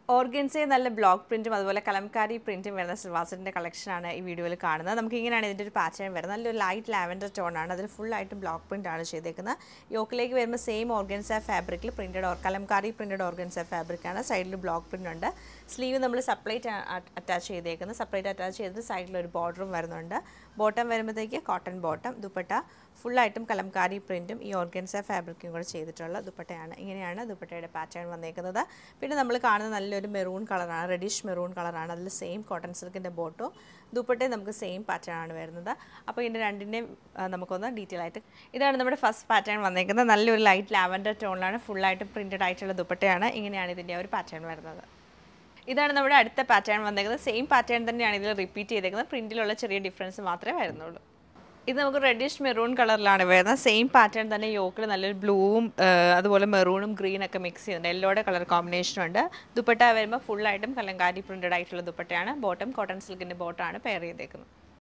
ഓർഗൻസയെ നല്ല ബ്ലോക്ക് പ്രിന്റും അതുപോലെ കലംകാരി പ്രിന്റും വരുന്ന സിൽവാസറ്റിൻ്റെ കളക്ഷനാണ് ഈ വീഡിയോയിൽ കാണുന്നത് നമുക്ക് ഇങ്ങനെയാണ് ഇതിൻ്റെ ഒരു പാറ്റേൺ വരുന്നത് നല്ലൊരു ലൈറ്റ് ലാവൻഡർ ടോണാണ് അതിൽ full ആയിട്ട് ബ്ലോക്ക് പ്രിന്റ് ആണ് ചെയ്തേക്കുന്നത് യോക്കിലേക്ക് വരുമ്പോൾ സെയിം ഓർഗൻസ ഫാബ്രിക്കിൽ printed or kalamkari printed organza ഫാബ്രിക്കാണ് സൈഡിൽ ബ്ലോക്ക് പ്രിന്റ് ഉണ്ട് സ്ലീവ് നമ്മൾ സെപ്പറേറ്റ് അറ്റാച്ച് ചെയ്തേക്കുന്നത് സെപ്പറേറ്റ് അറ്റാച്ച് ചെയ്തിട്ട് സൈഡിൽ ഒരു ബോർഡറും വരുന്നുണ്ട് ബോട്ടം വരുമ്പോഴത്തേക്ക് കോട്ടൺ ബോട്ടം ദുപ്പട്ട ഫുള്ളായിട്ടും കലംകാരി പ്രിൻറ്റും ഈ ഓർഗൻസ ഫാബ്രിക്കും കൂടെ ചെയ്തിട്ടുള്ള ദുപ്പട്ടയാണ് ഇങ്ങനെയാണ് ദുപ്പട്ടയുടെ പാറ്റേൺ വന്നേക്കുന്നത് പിന്നെ നമ്മൾ കാണുന്ന നല്ലൊരു മെറൂൺ കളറാണ് റെഡിഷ് മെറൂൺ കളറാണ് അതിൽ സെയിം കോട്ടൺ സിൽക്കിൻ്റെ ബോട്ടും ദുപ്പട്ടയും നമുക്ക് സെയിം പാറ്റേൺ ആണ് വരുന്നത് അപ്പോൾ ഇതിൻ്റെ രണ്ടിൻ്റെയും ആ, നമുക്കൊന്ന് ഡീറ്റെയിൽ ആയിട്ട് ഇതാണ് നമ്മുടെ ഫസ്റ്റ് പാറ്റേൺ വന്നേക്കുന്നത് നല്ലൊരു ലൈറ്റ് ലാവൻഡർ ടോണിലാണ് ഫുള്ളായിട്ട് പ്രിൻറ്റഡ് ആയിട്ടുള്ള ദുപ്പട്ടയാണ് ഇങ്ങനെയാണ് ഇതിൻ്റെ ഒരു പാറ്റേൺ വരുന്നത് ഇതാണ് നമ്മുടെ അടുത്ത പാറ്റേൺ വന്നേക്കുന്നത് സെയിം പാറ്റേൺ തന്നെയാണ് ഇതിൽ റിപ്പീറ്റ് ചെയ്തേക്കുന്നത് പ്രിൻറ്റിലുള്ള ചെറിയ ഡിഫറൻസ് മാത്രമേ വരുന്നുള്ളൂ ഇത് നമുക്ക് റെഡിഷ് മെറൂൺ കളറിലാണ് വരുന്നത് സെയിം പാറ്റേൺ തന്നെ യോക്കിൽ നല്ലൊരു ബ്ലൂവും അതുപോലെ മെറൂണും ഗ്രീനൊക്കെ മിക്സ് ചെയ്യുന്നുണ്ട് യെല്ലോയുടെ കളർ കോമ്പിനേഷനും ഉണ്ട് ദുപ്പട്ട വരുമ്പോൾ ഫുള്ളായിട്ടും കലങ്കാരി പ്രിൻറ്റഡ് ആയിട്ടുള്ള ദുപ്പട്ടയാണ് ബോട്ടം കോട്ടൺ സിൽക്കിൻ്റെ ബോട്ടാണ് പെയർ ചെയ്തേക്കുന്നത്